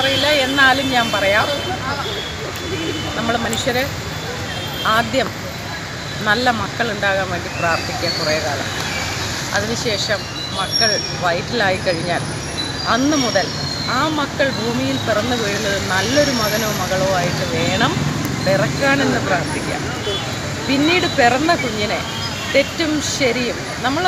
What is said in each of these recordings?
എനിക്കറിയില്ല എന്നാലും ഞാൻ പറയാം നമ്മൾ മനുഷ്യർ ആദ്യം നല്ല മക്കൾ ഉണ്ടാകാൻ വേണ്ടി പ്രാർത്ഥിക്കുക കുറേ കാലം അതിനുശേഷം മക്കൾ വയറ്റിലായി കഴിഞ്ഞാൽ അന്ന് മുതൽ ആ മക്കൾ ഭൂമിയിൽ പിറന്നു വീഴുന്നത് നല്ലൊരു മകനോ മകളോ ആയിട്ട് വേണം പിറക്കാനെന്ന് പ്രാർത്ഥിക്കുക പിന്നീട് പിറന്ന കുഞ്ഞിനെ തെറ്റും ശരിയും നമ്മൾ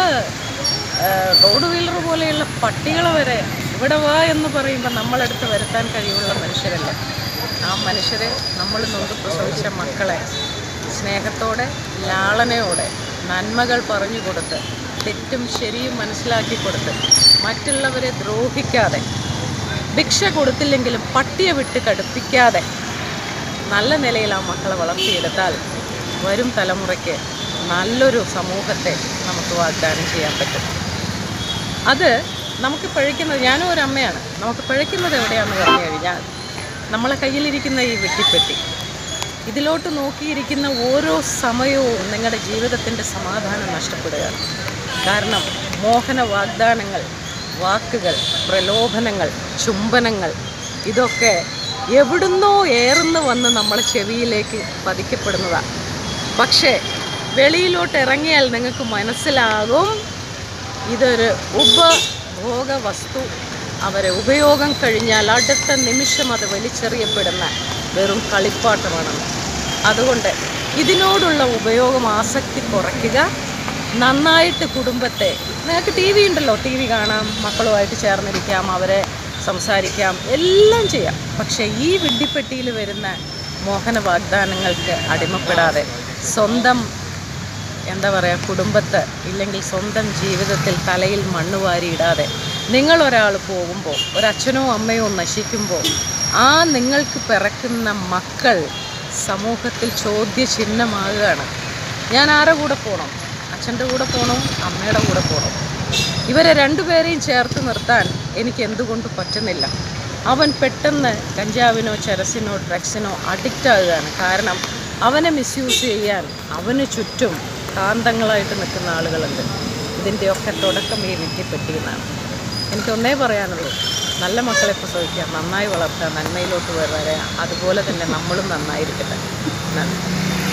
റോഡ് വീലർ പോലെയുള്ള പട്ടികളെ വരെ ഇവിടെ വാ എന്ന് പറയുമ്പോൾ നമ്മളടുത്ത് വരുത്താൻ കഴിവുള്ള മനുഷ്യരല്ല ആ മനുഷ്യരെ നമ്മൾ നൊന്ത് പ്രസവിച്ച മക്കളെ സ്നേഹത്തോടെ ലാളനയോടെ നന്മകൾ പറഞ്ഞു കൊടുത്ത് തെറ്റും ശരിയും മനസ്സിലാക്കി കൊടുത്ത് മറ്റുള്ളവരെ ദ്രോഹിക്കാതെ ഭിക്ഷ കൊടുത്തില്ലെങ്കിലും പട്ടിയെ വിട്ട് കടുപ്പിക്കാതെ നല്ല നിലയിൽ ആ മക്കളെ വളർത്തിയെടുത്താൽ വരും തലമുറയ്ക്ക് നല്ലൊരു സമൂഹത്തെ നമുക്ക് വാഗ്ദാനം ചെയ്യാൻ പറ്റും അത് നമുക്ക് പഴിക്കുന്നത് ഞാനും ഒരു അമ്മയാണ് നമുക്ക് പഴിക്കുന്നത് എവിടെയാണെന്ന് പറഞ്ഞു കഴിഞ്ഞാൽ നമ്മളെ കയ്യിലിരിക്കുന്ന ഈ വെട്ടിപ്പെട്ടി ഇതിലോട്ട് നോക്കിയിരിക്കുന്ന ഓരോ സമയവും നിങ്ങളുടെ ജീവിതത്തിൻ്റെ സമാധാനം നഷ്ടപ്പെടുകയാണ് കാരണം മോഹന വാഗ്ദാനങ്ങൾ വാക്കുകൾ പ്രലോഭനങ്ങൾ ചുംബനങ്ങൾ ഇതൊക്കെ എവിടുന്നോ ഏറുന്നു വന്ന് നമ്മളെ ചെവിയിലേക്ക് പതിക്കപ്പെടുന്നതാണ് പക്ഷേ വെളിയിലോട്ട് ഇറങ്ങിയാൽ നിങ്ങൾക്ക് മനസ്സിലാകും ഇതൊരു ഉപഭോഗ വസ്തു അവരെ ഉപയോഗം കഴിഞ്ഞാൽ അടുത്ത നിമിഷം അത് വലിച്ചെറിയപ്പെടുന്ന വെറും കളിപ്പാട്ടമാണെന്ന് അതുകൊണ്ട് ഇതിനോടുള്ള ഉപയോഗം ആസക്തി കുറയ്ക്കുക നന്നായിട്ട് കുടുംബത്തെ നിങ്ങൾക്ക് ടി വി ഉണ്ടല്ലോ ടി വി കാണാം മക്കളുമായിട്ട് ചേർന്നിരിക്കാം അവരെ സംസാരിക്കാം എല്ലാം ചെയ്യാം പക്ഷേ ഈ വിഡ്ഢിപ്പെട്ടിയിൽ വരുന്ന മോഹന വാഗ്ദാനങ്ങൾക്ക് അടിമപ്പെടാതെ സ്വന്തം എന്താ പറയുക കുടുംബത്ത് ഇല്ലെങ്കിൽ സ്വന്തം ജീവിതത്തിൽ തലയിൽ മണ്ണ് വാരിയിടാതെ നിങ്ങളൊരാൾ പോകുമ്പോൾ ഒരച്ഛനോ അമ്മയോ നശിക്കുമ്പോൾ ആ നിങ്ങൾക്ക് പിറക്കുന്ന മക്കൾ സമൂഹത്തിൽ ചോദ്യചിഹ്നമാകുകയാണ് ഞാൻ ആരുടെ കൂടെ പോകണം അച്ഛൻ്റെ കൂടെ പോകണോ അമ്മയുടെ കൂടെ പോകണം ഇവരെ രണ്ടുപേരെയും ചേർത്ത് നിർത്താൻ എനിക്ക് എന്തുകൊണ്ട് പറ്റുന്നില്ല അവൻ പെട്ടെന്ന് കഞ്ചാവിനോ ചരസിനോ ഡ്രഗ്സിനോ അഡിക്റ്റ് ആകുകയാണ് കാരണം അവനെ മിസ്യൂസ് ചെയ്യാൻ അവന് ചുറ്റും കാന്തങ്ങളായിട്ട് നിൽക്കുന്ന ആളുകളുണ്ട് ഇതിൻ്റെയൊക്കെ തുടക്കം ഈ വിദ്യപ്പെട്ടിയെന്നാണ് എനിക്കൊന്നേ പറയാനുള്ളൂ നല്ല മക്കളെ പ്രസവിക്കുക നന്നായി വളർത്തുക നന്മയിലോട്ട് വരിക അതുപോലെ തന്നെ നമ്മളും നന്നായിരിക്കട്ടെ നന്ദി